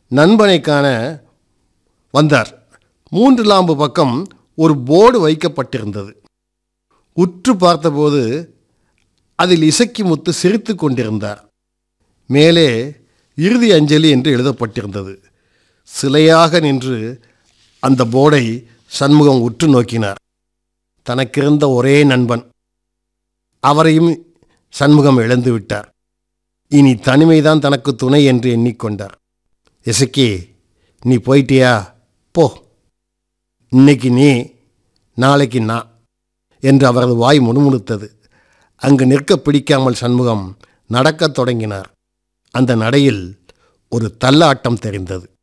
நண்பனை காண வந்தார் மூன்று லாம்பு பக்கம் ஒரு போர்டு வைக்கப்பட்டிருந்தது உற்று பார்த்தபோது அதில் இசக்கி முத்து சிரித்து கொண்டிருந்தார் மேலே இறுதி அஞ்சலி என்று எழுதப்பட்டிருந்தது சிலையாக நின்று அந்த போர்டை சண்முகம் உற்று நோக்கினார் தனக்கிருந்த ஒரே நண்பன் அவரையும் சண்முகம் இழந்து விட்டார் இனி தனிமைதான் தனக்கு துணை என்று எண்ணிக்கொண்டார் இசக்கி நீ போயிட்டியா போ இன்னைக்கு நீ நாளைக்கு நான் என்று அவரது வாய் முணுமுணுத்தது அங்கு நிற்க பிடிக்காமல் சண்முகம் நடக்கத் தொடங்கினார் அந்த நடையில் ஒரு தள்ளாட்டம் தெரிந்தது